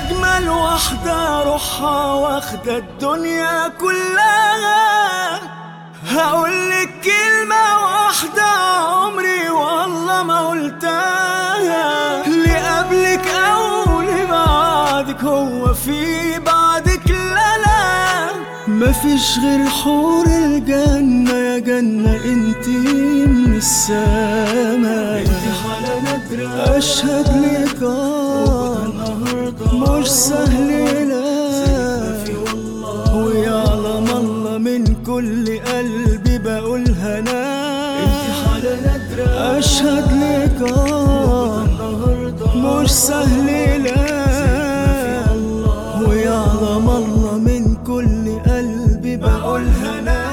أجمل واحدة روحها واخدة الدنيا كلها هقولك كلمة واحدة عمري والله ما قلتها اللي قبلك أو اللي بعدك هو في بعدك لا لا مفيش غير حور الجنة يا جنة انتي من السما انتي حالة نادرة أشهد لك آه مش سهل لا ويعلم الله من كل قلبي بقولها انا انتي حالة نادرة أشهد لك آه مش سهل لا ويعلم الله من كل قلبي بقولها انا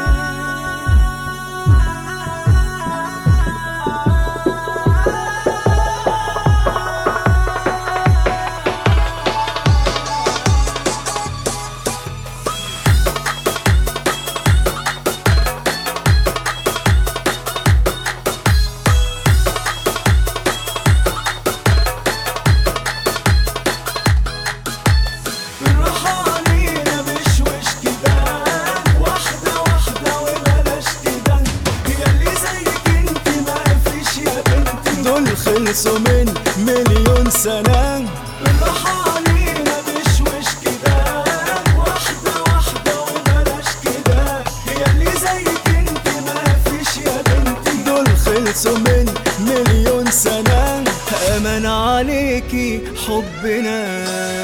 بالراحة علينا بشوش كده واحدة واحدة وبلاش كده هي اللي زيك انت ما فيش يا بنتي دول خلصوا من مليون سنة بالراحة علينا بشوش كده واحدة واحدة وبلاش كده هي اللي زيك انت ما فيش يا بنتي دول خلصوا من مليون سنة أمن عليكي حبنا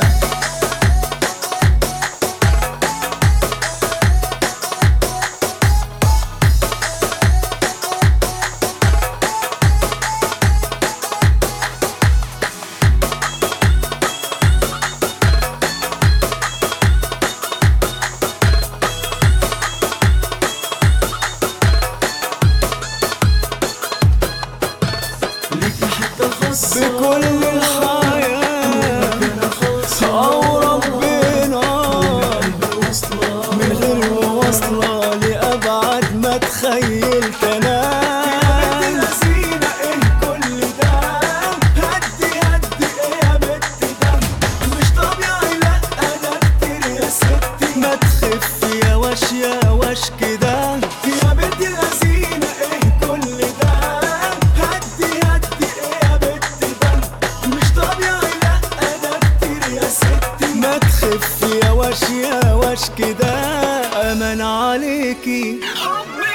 ليكي حتة خاصة بكل الحياة أو ربنا من غير وصلة لأبعد ما تخيلت أنا يا بنت لذينة إيه كل ده هدي هدي إيه يا بنت ده مش طبيعي لأ أنا كتير يا ستي ما تخفي يا وش يا وش كده يا بنت لذينة إيه كل ده هدي هدي إيه يا بنت ده مش طبيعي لأ أنا كتير يا ستي ما تخفي يا وش يا وش كده أمان عليكي حبي